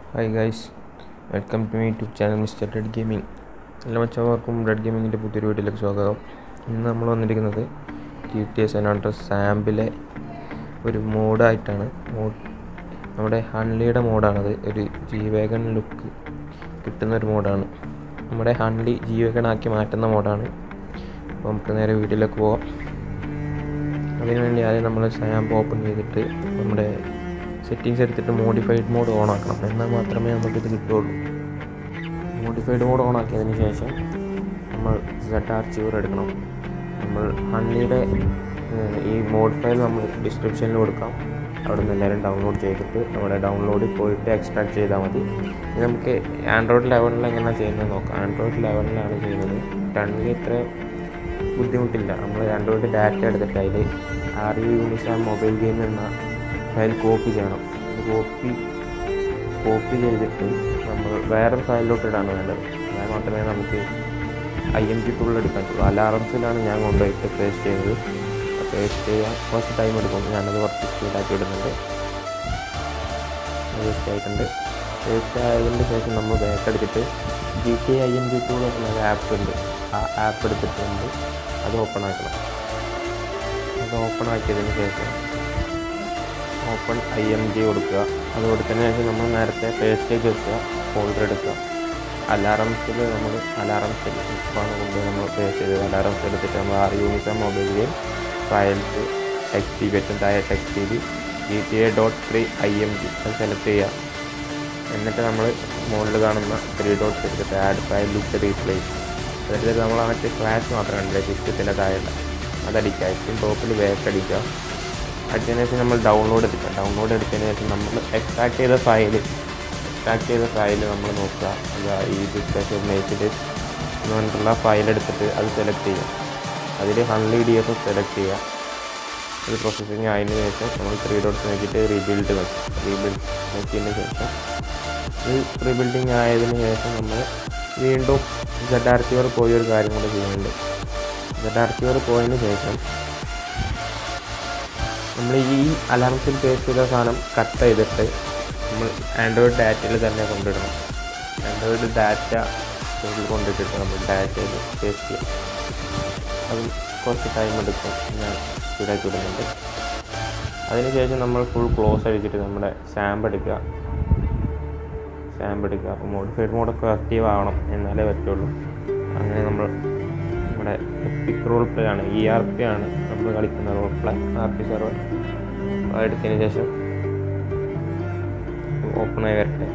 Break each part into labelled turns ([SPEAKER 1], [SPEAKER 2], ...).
[SPEAKER 1] Hi guys welcome to me YouTube channel mister red gaming എല്ലാ മച്ചവർക്കും red ഗെയിമിങ്ങിൻ്റെ പുതിയൊരു വീഡിയോയിലേക്ക് സ്വാഗതം ഇന്ന് നമ്മൾ വന്നിരിക്കുന്നത് ജി ടി എസ് അനോണ്ടർ സാമ്പിലെ ഒരു മോഡായിട്ടാണ് മോഡ് നമ്മുടെ ഹൺലിയുടെ മോഡാണത് ഒരു ജി വേഗൺ ലുക്ക് കിട്ടുന്ന ഒരു മോഡാണ് നമ്മുടെ ഹൺലി ജി വേഗൺ ആക്കി മാറ്റുന്ന മോഡാണ് അപ്പോൾ നമുക്ക് നേരെ വീഡിയോയിലേക്ക് പോവാം അതിനുവേണ്ടി ആദ്യം നമ്മൾ സാമ്പ് ഓപ്പൺ ചെയ്തിട്ട് നമ്മുടെ സെറ്റിങ്സ് എടുത്തിട്ട് മോഡിഫൈഡ് മോഡ് ഓൺ ആക്കണം എന്നാൽ മാത്രമേ നമുക്കിത് കിട്ടുള്ളൂ മോഡിഫൈഡ് മോഡ് ഓൺ ആക്കിയതിന് ശേഷം നമ്മൾ സെറ്റ് ആർച്ചീവർ എടുക്കണം നമ്മൾ ഹണ്ണിയുടെ ഈ മോഡ് ഫയൽ നമ്മൾ ഡിസ്ക്രിപ്ഷനിൽ കൊടുക്കാം അവിടെ നിന്ന് എല്ലാവരും ഡൗൺലോഡ് ചെയ്തിട്ട് നമ്മുടെ ഡൗൺലോഡിൽ പോയിട്ട് എക്സ്ട്രാക്ട് ചെയ്താൽ മതി ഇനി നമുക്ക് ആൻഡ്രോയിഡ് ലെവലിൽ എങ്ങനെയാണ് ചെയ്യുന്നത് നോക്കാം ആൻഡ്രോയിഡ് ലെവലിലാണ് ചെയ്യുന്നത് ടണ്ണിൽ ഇത്ര ബുദ്ധിമുട്ടില്ല നമ്മൾ ആൻഡ്രോയിഡ് ഡാറ്റ എടുത്തിട്ട് അതിൽ ആർ യു യൂണിസ് മൊബൈൽ ഗെയിം എന്ന ഫയൽ കോപ്പി ചെയ്യണം കോപ്പി കോപ്പി ചെയ്തിട്ട് നമ്മൾ വേറൊരു ഫയലിലോട്ട് ഇടാണ് വേണ്ടത് എന്നാൽ മാത്രമേ നമുക്ക് ഐ എം ജി ടൂളിൽ എടുക്കാൻ പറ്റുള്ളൂ അലാറംസിലാണ് ഞാൻ കൊണ്ടുപോയിട്ട് പേസ്റ്റ് ചെയ്തത് പേസ്റ്റ് ചെയ്യാൻ കുറച്ച് ടൈം എടുക്കും ഞാനത് കുറച്ച് സ്പീഡാക്കി ഇടുന്നുണ്ട് വേസ്റ്റ് ആയിട്ടുണ്ട് വേസ്റ്റ് ആയതിന് ശേഷം നമ്മൾ ബാക്ക് എടുത്തിട്ട് G T I M G tool എന്ന ആപ്പ് ഉണ്ട് ആ ആപ്പ് എടുത്തിട്ട് നമ്മൾ അത് ഓപ്പൺ ആക്കണം അത് ഓപ്പൺ ആക്കിയതിന് ശേഷം ഓപ്പൺ ഐ എം ജി കൊടുക്കുക അത് കൊടുത്തതിന് ശേഷം നമ്മൾ നേരത്തെ പേസ്റ്റേജ് വെക്കുക ഫോൾഡർ എടുക്കുക അലാറംസിൽ നമ്മൾ അലാറംസിൽ ഇപ്പോഴാണ് കൊണ്ട് നമ്മൾ പേസ്റ്റ് ചെയ്തത് അലാറംസ് എടുത്തിട്ട് നമ്മൾ R unit mobile game files text T പറ്റും താഴെ text T V G T A dot three I M G അത് സെലക്ട് ചെയ്യുക എന്നിട്ട് നമ്മൾ മുകളിൽ കാണുന്ന ത്രീ ഡോട്ട്സ് എടുത്തിട്ട് ആഡ് ഫയൽ ലിസ്റ്റ് റീപ്ലേസ് അതായത് നമ്മൾ ആ മറ്റേ ഫ്ലാഷ് മാത്രം കണ്ടില്ല സിസ്റ്റത്തിൻ്റെ താഴെ അതടിക്കുക ഏറ്റവും ടോപ്പിൽ ബാക്ക് അടിക്കുക അടിച്ചതിന് ശേഷം നമ്മൾ ഡൗൺലോഡ് എടുക്കുക ഡൗൺലോഡ് എടുത്തതിന് ശേഷം നമ്മൾ എക്സ്ട്രാക്ട് ചെയ്ത ഫയൽ എക്സ്ട്രാക്ട് ചെയ്ത ഫയൽ നമ്മൾ നോക്കുക അത് ഈ സ്പെഷ്യൽ മേക്കിഡ് എന്ന് പറഞ്ഞിട്ടുള്ള ഫയൽ എടുത്തിട്ട് അത് സെലക്ട് ചെയ്യുക അതിൽ ഹൺലി ഡി എഫ് സെലക്ട് ചെയ്യുക അത് പ്രോസസ്സിങ് ആയതിനു ശേഷം നമ്മൾ ത്രീ ഡോട്ട്സ് നോക്കിയിട്ട് റീബിൽഡ് നോക്കി റീബിൽഡ് നോക്കിയതിന് ശേഷം ഇത് റീബിൽഡിങ് ആയതിനു ശേഷം നമ്മൾ വീണ്ടും സെഡ് ആർ ടി പോയി ഒരു കാര്യം കൂടെ ചെയ്യുന്നുണ്ട് സെഡ് ആർ ടി പോയതിന് ശേഷം നമ്മൾ ഈ അലാറംസിൽ പേസ്റ്റ് ചെയ്ത സാധനം കട്ട് ചെയ്തിട്ട് നമ്മൾ ആൻഡ്രോയിഡ് ഡാറ്റയിൽ തന്നെ കൊണ്ടിടണം ആൻഡ്രോയിഡ് ഡാറ്റ ഇതിൽ കൊണ്ടിട്ടിട്ട് നമ്മൾ ഡാറ്റയിൽ പേസ്റ്റ് ചെയ്യാം അത് കുറച്ച് ടൈം എടുക്കും ഞാൻ സ്പീഡാക്കി വിടുന്നുണ്ട് അതിനുശേഷം നമ്മൾ ഫുൾ ക്ലോസ് അടിച്ചിട്ട് നമ്മുടെ സാമ്പ് എടുക്കുക സാമ്പ് എടുക്കുക അപ്പോൾ മോഡിഫൈഡ് മോഡൊക്കെ ആക്റ്റീവ് ആവണം എന്നാലേ പറ്റുള്ളൂ അങ്ങനെ നമ്മൾ നമ്മുടെ എപ്പിക് റോൾ പ്ലേ ആണ് ഇ ആർ പി ആണ് നമ്മൾ കളിക്കുന്ന role play R P server എടുത്തതിന് ശേഷം ഓപ്പൺ ആയി വരട്ടെ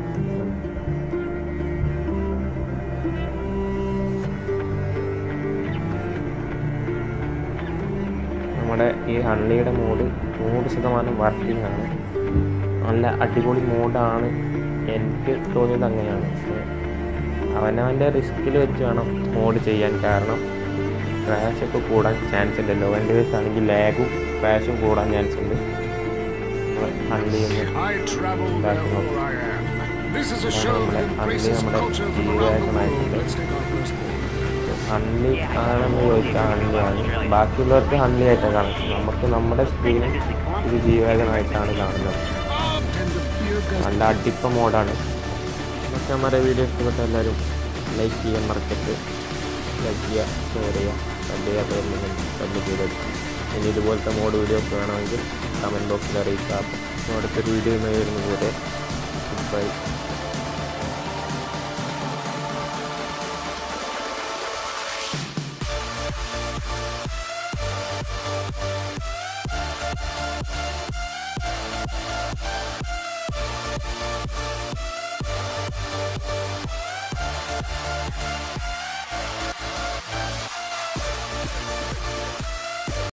[SPEAKER 1] നമ്മുടെ ഈ ഹൺലിയുടെ മോഡ് നൂറ് ശതമാനം വർക്കിംഗ് ആണ് നല്ല അടിപൊളി മോഡാണ് എനിക്ക് തോന്നിയത് അങ്ങനെയാണ് പക്ഷേ അവനവൻ്റെ റിസ്കിൽ വെച്ച് വേണം മോഡ് ചെയ്യാൻ കാരണം ക്രാഷൊക്കെ കൂടാൻ ചാൻസ് ഉണ്ട് ലോ എൻ്റെ കേസ് ആണെങ്കിൽ ലാഗും ക്രാഷും കൂടാൻ ചാൻസ് ഉണ്ട് ഹൺലി
[SPEAKER 2] I travel wherever I am. This is a show that embraces culture from around the world. Let's take our first call.
[SPEAKER 1] ഹൺലി ആണെന്ന് ചോദിച്ചാൽ ഹൺലിയാണ് ബാക്കിയുള്ളവർക്ക് ഹൺലി ആയിട്ടാണ് കാണുന്നത് നമുക്ക് നമ്മുടെ സ്ക്രീനിൽ ഇത് ജീവകനായിട്ടാണ് കാണുന്നത്
[SPEAKER 2] And the beer guts
[SPEAKER 1] നല്ല അടിപ്പ മോഡാണ് പക്ഷേ നമ്മുടെ വീഡിയോ ഇഷ്ടപ്പെട്ട എല്ലാവരും ലൈക്ക് ചെയ്യാൻ മറക്കരുത് ലൈക്ക് ചെയ്യുക ഷെയർ ചെയ്യുക സബ് ചെയ്യുക പേരിൽ സബ് ചെയ്തത് ഇനി ഇതുപോലത്തെ മോഡ് വീഡിയോസ് വേണമെങ്കിൽ കമൻറ്റ് ബോക്സിൽ അറിയിക്കാം അടുത്തൊരു വീഡിയോ വരുന്നത് വരെ ബൈ